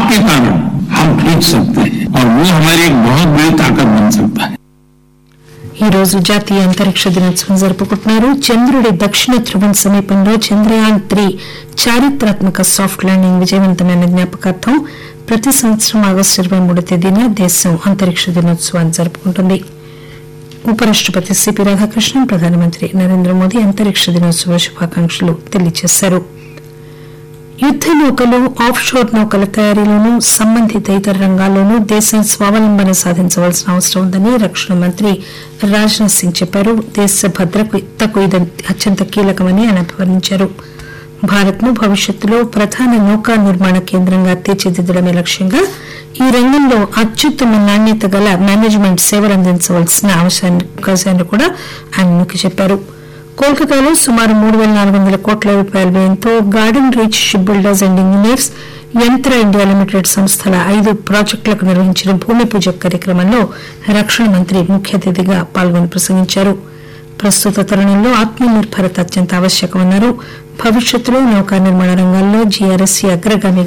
आपके कारण हम खींच सकते हैं और वो हमारी एक बहुत बड़ी ताकत बन सकता है ఈ రోజు జాతీయ అంతరిక్ష దినోత్సవం జరుపుకుంటున్నారు చంద్రుడి దక్షిణ ధ్రువం సమీపంలో చంద్రయాన్ త్రీ చారిత్రాత్మక సాఫ్ట్ ల్యాండింగ్ విజయవంతమైన జ్ఞాపకార్థం ప్రతి సంవత్సరం ఆగస్టు ఇరవై మూడో తేదీన దేశం అంతరిక్ష దినోత్సవాన్ని జరుపుకుంటుంది ఉపరాష్టపతి సిపి రాధాకృష్ణన్ ప్రధానమంత్రి నరేంద్ర మోదీ అంతరిక్ష దినోత్సవ శుభాకాంక్షలు తెలియజేశారు యుద్ద నౌకలు ఆఫ్ షోర్ నౌకల తయారీలోనూ సంబంధిత ఇతర రంగాల్లోనూ దేశం స్వావలంబన సాధించవలసిన అవసరం ఉందని రక్షణ మంత్రి రాజ్నాథ్ సింగ్ చెప్పారు దేశ భద్రతకు ఇది అత్యంత కీలకమని ఆయన అభివర్ణించారు భారత్ ను భవిష్యత్తులో ప్రధాన నౌకా నిర్మాణ కేంద్రంగా తీర్చిదిద్దడమే లక్ష్యంగా ఈ రంగంలో అత్యుత్తమ నాణ్యత గల మేనేజ్మెంట్ సేవలు అందించవలసిన అవకాశాన్ని కూడా ఆయన నొక్కి చెప్పారు కోల్కతాలో సుమారు మూడు వేల నాలుగు వందల కోట్ల రూపాయల వ్యయంతో Garden Reach Ship Builders and Engineers Yantra India Limited సంస్థల ఐదు ప్రాజెక్టులకు నిర్వహించిన భూమి పూజ కార్యక్రమంలో రక్షణ మంత్రి ముఖ్య అతిథిగా పాల్గొని ప్రసంగించారు ప్రస్తుత తరుణంలో ఆత్మనిర్భరత అత్యంత ఆవశ్యకమన్నారు భవిష్యత్తులో నౌకా నిర్మాణ రంగాల్లో జీఆర్ఎస్సీ అగ్రగామిగా